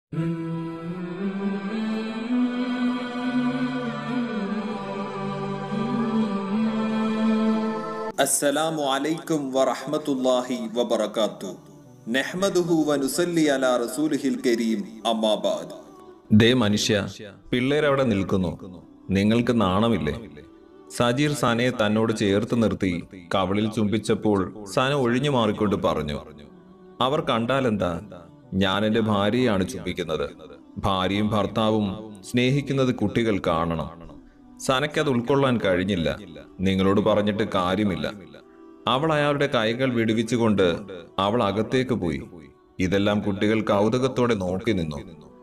അസ്സലാമു അലൈക്കും വറഹ്മത്തുള്ളാഹി വബറകാത്തു നഹ്മദുഹു വനുസല്ലി അലാ റസൂലിഹിൽ കരീം അമ്മാബാദ് ദേ മനുഷ്യ പിള്ളേരവിടെ നിൽക്കുന്നു നിങ്ങൾക്ക് നാണമില്ലേ സജീർ സനയെ തന്നോട് ചേർത്ത് നിർത്തി കവളിൽ ചുംബിച്ചപ്പോൾ സന ഒഴിഞ്ഞു മാറിക്കൊണ്ട് പറഞ്ഞു അവർ കണ്ടാലെന്താ ഞാൻ എന്റെ ഭാര്യയാണ് ചുംബിക്കുന്നത് ഭാര്യയും ഭർത്താവും സ്നേഹിക്കുന്നത് കുട്ടികൾ കാണണം സനയ്ക്കത് ഉൾക്കൊള്ളാൻ കഴിഞ്ഞില്ല നിങ്ങളോട് പറഞ്ഞിട്ട് കാര്യമില്ല അവൾ അയാളുടെ കൈകൾ വിടുവിച്ചുകൊണ്ട് അവൾ അകത്തേക്ക് പോയി ഇതെല്ലാം കുട്ടികൾ കൗതുകത്തോടെ നോക്കി നിന്നു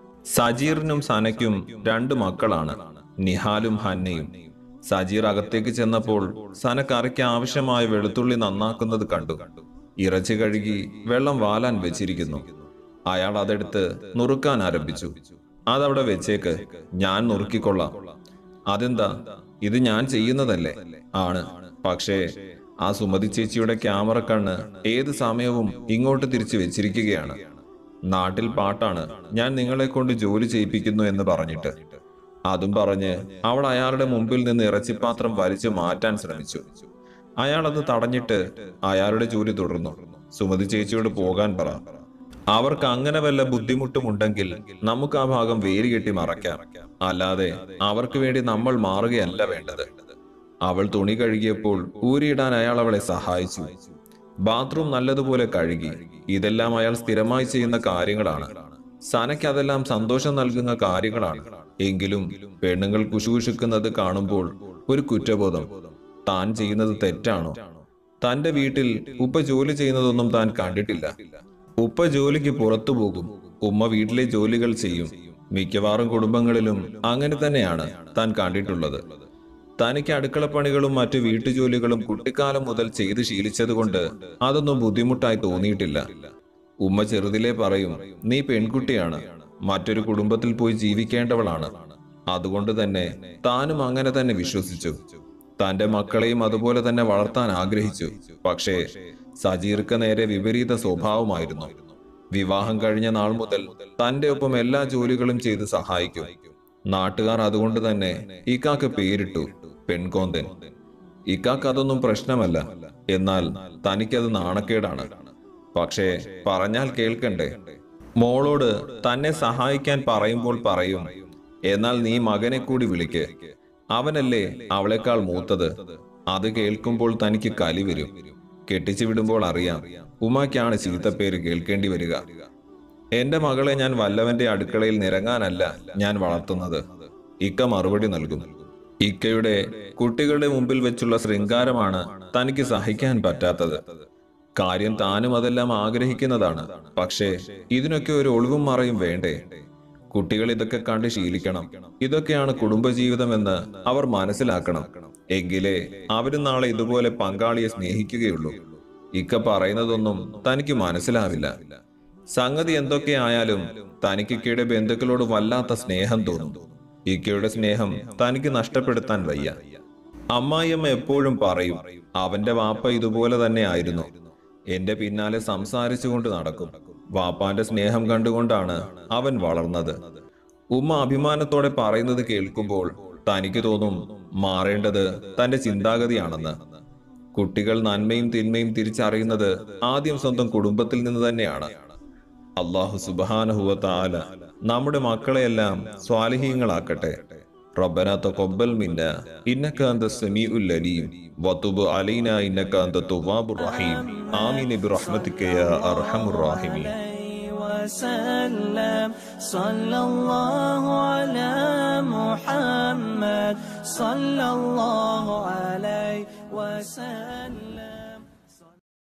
സജീറിനും സനയ്ക്കും രണ്ട് മക്കളാണ് നിഹാലും ഹന്നയും സജീർ അകത്തേക്ക് ചെന്നപ്പോൾ സന കറിക്ക് ആവശ്യമായ വെളുത്തുള്ളി നന്നാക്കുന്നത് കണ്ടു ഇറച്ചി കഴുകി വെള്ളം വാലാൻ വെച്ചിരിക്കുന്നു അയാൾ അതെടുത്ത് നുറുക്കാൻ ആരംഭിച്ചു അതവിടെ വെച്ചേക്ക് ഞാൻ നുറുക്കിക്കൊള്ളാം അതെന്താ ഇത് ഞാൻ ചെയ്യുന്നതല്ലേ ആണ് പക്ഷേ ആ സുമതി ചേച്ചിയുടെ ക്യാമറ കണ്ണ് ഏത് സമയവും ഇങ്ങോട്ട് തിരിച്ചു വെച്ചിരിക്കുകയാണ് നാട്ടിൽ പാട്ടാണ് ഞാൻ നിങ്ങളെ കൊണ്ട് ജോലി ചെയ്യിപ്പിക്കുന്നു എന്ന് പറഞ്ഞിട്ട് അതും പറഞ്ഞ് അവൾ അയാളുടെ മുമ്പിൽ നിന്ന് ഇറച്ചിപ്പാത്രം വലിച്ചു മാറ്റാൻ ശ്രമിച്ചു അയാൾ അത് തടഞ്ഞിട്ട് അയാളുടെ ജോലി തുടർന്നു സുമതി ചേച്ചിയോട് പോകാൻ പറ അവർക്ക് അങ്ങനെ വല്ല ബുദ്ധിമുട്ടുമുണ്ടെങ്കിൽ നമുക്ക് ആ ഭാഗം വേര് കെട്ടി മറയ്ക്കാം അല്ലാതെ അവർക്ക് വേണ്ടി നമ്മൾ മാറുകയല്ല വേണ്ടത് അവൾ തുണി കഴുകിയപ്പോൾ ഊരിയിടാൻ അയാൾ അവളെ സഹായിച്ചു ബാത്റൂം നല്ലതുപോലെ കഴുകി ഇതെല്ലാം അയാൾ സ്ഥിരമായി ചെയ്യുന്ന കാര്യങ്ങളാണ് സനയ്ക്ക് അതെല്ലാം സന്തോഷം നൽകുന്ന കാര്യങ്ങളാണ് എങ്കിലും പെണ്ണുങ്ങൾ കുശുകുശുക്കുന്നത് കാണുമ്പോൾ ഒരു കുറ്റബോധം താൻ ചെയ്യുന്നത് തെറ്റാണോ തന്റെ വീട്ടിൽ ഉപ്പ ജോലി ചെയ്യുന്നതൊന്നും താൻ കണ്ടിട്ടില്ല ഉപ്പ ജോലിക്ക് പുറത്തു പോകും ഉമ്മ വീട്ടിലെ ജോലികൾ ചെയ്യും മിക്കവാറും കുടുംബങ്ങളിലും അങ്ങനെ തന്നെയാണ് താൻ കണ്ടിട്ടുള്ളത് തനിക്ക് അടുക്കളപ്പണികളും മറ്റു വീട്ടുജോലികളും കുട്ടിക്കാലം മുതൽ ചെയ്ത് ശീലിച്ചതുകൊണ്ട് അതൊന്നും ബുദ്ധിമുട്ടായി തോന്നിയിട്ടില്ല ഉമ്മ ചെറുതിലേ പറയും നീ പെൺകുട്ടിയാണ് മറ്റൊരു കുടുംബത്തിൽ പോയി ജീവിക്കേണ്ടവളാണ് അതുകൊണ്ട് തന്നെ താനും അങ്ങനെ തന്നെ വിശ്വസിച്ചു തന്റെ മക്കളെയും അതുപോലെ തന്നെ വളർത്താൻ ആഗ്രഹിച്ചു പക്ഷേ സജീർക്ക് നേരെ വിപരീത സ്വഭാവമായിരുന്നു വിവാഹം കഴിഞ്ഞ നാൾ മുതൽ തന്റെ ഒപ്പം എല്ലാ ജോലികളും ചെയ്ത് സഹായിക്കും നാട്ടുകാർ അതുകൊണ്ട് തന്നെ ഇക്കാക്ക് പേരിട്ടു പെൺകോന്തൻ ഇക്കാക്ക് അതൊന്നും പ്രശ്നമല്ല എന്നാൽ തനിക്കത് നാണക്കേടാണ് പക്ഷേ പറഞ്ഞാൽ കേൾക്കണ്ടേ മോളോട് തന്നെ സഹായിക്കാൻ പറയുമ്പോൾ പറയും എന്നാൽ നീ മകനെ കൂടി വിളിക്ക് അവനല്ലേ അവളെക്കാൾ മൂത്തത് അത് കേൾക്കുമ്പോൾ തനിക്ക് കലി വരും കെട്ടിച്ചു വിടുമ്പോൾ അറിയാം ഉമാക്കാണ് ചീത്തപ്പേര് കേൾക്കേണ്ടി വരിക എന്റെ മകളെ ഞാൻ വല്ലവന്റെ അടുക്കളയിൽ നിരങ്ങാനല്ല ഞാൻ വളർത്തുന്നത് ഇക്ക മറുപടി നൽകും ഇക്കയുടെ കുട്ടികളുടെ മുമ്പിൽ വെച്ചുള്ള ശൃംഗാരമാണ് തനിക്ക് സഹിക്കാൻ പറ്റാത്തത് കാര്യം താനും അതെല്ലാം ആഗ്രഹിക്കുന്നതാണ് പക്ഷേ ഇതിനൊക്കെ ഒരു ഒളിവും മറയും വേണ്ടേ കുട്ടികൾ ഇതൊക്കെ കണ്ട് ശീലിക്കണം ഇതൊക്കെയാണ് കുടുംബജീവിതമെന്ന് അവർ മനസ്സിലാക്കണം എങ്കിലേ അവരും നാളെ ഇതുപോലെ പങ്കാളിയെ സ്നേഹിക്കുകയുള്ളൂ ഇക്ക പറയുന്നതൊന്നും തനിക്ക് മനസ്സിലാവില്ല സംഗതി എന്തൊക്കെയായാലും തനിക്ക് ഇക്കയുടെ ബന്ധുക്കളോട് വല്ലാത്ത സ്നേഹം തോന്നും ഇക്കയുടെ സ്നേഹം തനിക്ക് നഷ്ടപ്പെടുത്താൻ വയ്യ അമ്മായിയമ്മ എപ്പോഴും പറയും അവന്റെ വാപ്പ ഇതുപോലെ തന്നെ ആയിരുന്നു എന്റെ പിന്നാലെ സംസാരിച്ചുകൊണ്ട് നടക്കും വാപ്പാന്റെ സ്നേഹം കണ്ടുകൊണ്ടാണ് അവൻ വളർന്നത് ഉമ്മ അഭിമാനത്തോടെ പറയുന്നത് കേൾക്കുമ്പോൾ തനിക്ക് തോന്നും മാറേണ്ടത് തന്റെ ചിന്താഗതിയാണെന്ന് കുട്ടികൾ നന്മയും തിന്മയും തിരിച്ചറിയുന്നത് ആദ്യം സ്വന്തം കുടുംബത്തിൽ നിന്ന് തന്നെയാണ് അള്ളാഹു സുബാനഹുവ താല നമ്മുടെ മക്കളെയെല്ലാം സ്വാലിഹീങ്ങളാക്കട്ടെ ربنا تقبل منا إنك أنت السميع العليم وتب علينا إنك أنت التواب الرحيم آمين برحمتك يا أرحم الراحمين عليه وسلم صلى الله على محمد صلى الله عليه وسلم